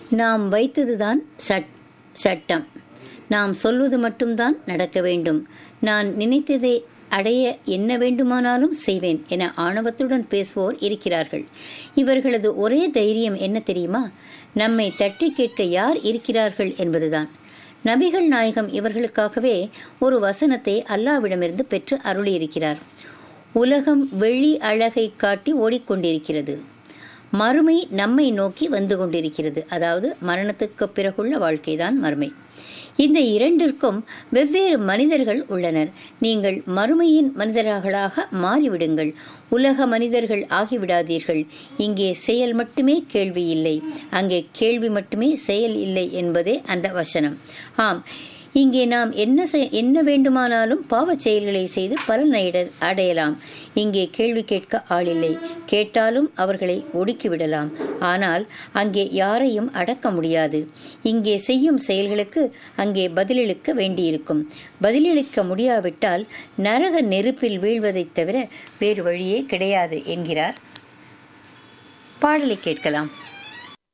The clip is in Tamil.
நாம் வைத்ததுதான் சட் சட்டம் நாம் சொல்வது மட்டும்தான் நடக்க வேண்டும் நான் நினைத்ததை அடைய என்ன வேண்டுமானாலும் செய்வேன் என ஆணவத்துடன் பேசுவோர் இருக்கிறார்கள் இவர்களது ஒரே தைரியம் என்ன தெரியுமா நம்மை தட்டி கேட்க யார் இருக்கிறார்கள் என்பதுதான் நபிகள் நாயகம் இவர்களுக்காகவே ஒரு வசனத்தை அல்லாவிடமிருந்து பெற்று அருளியிருக்கிறார் உலகம் வெளி அழகை காட்டி ஓடிக்கொண்டிருக்கிறது மறுமை நம்மை நோக்கி வந்து கொண்டிருக்கிறது அதாவது மரணத்துக்கு பிறகுள்ள வாழ்க்கைதான் மறுமை இந்த இரண்டிற்கும் வெவ்வேறு மனிதர்கள் உள்ளனர் நீங்கள் மறுமையின் மனிதர்களாக மாறிவிடுங்கள் உலக மனிதர்கள் ஆகிவிடாதீர்கள் இங்கே செயல் மட்டுமே கேள்வி இல்லை அங்கே கேள்வி மட்டுமே செயல் இல்லை என்பதே அந்த வசனம் ஆம் இங்கே நாம் என்ன செய்- என்ன வேண்டுமானாலும் பாவச் செயல்களை செய்து பலன் அடைய- அடையலாம் இங்கே கேள்வி கேட்க ஆளில்லை கேட்டாலும் அவர்களை ஒடுக்கிவிடலாம் ஆனால் அங்கே யாரையும் அடக்க முடியாது இங்கே செய்யும் செயல்களுக்கு அங்கே பதிலளிக்க வேண்டியிருக்கும் பதிலளிக்க முடியாவிட்டால் நரக நெருப்பில் வீழ்வதைத் தவிர வேறு வழியே கிடையாது என்கிறார் பாடலை கேட்கலாம்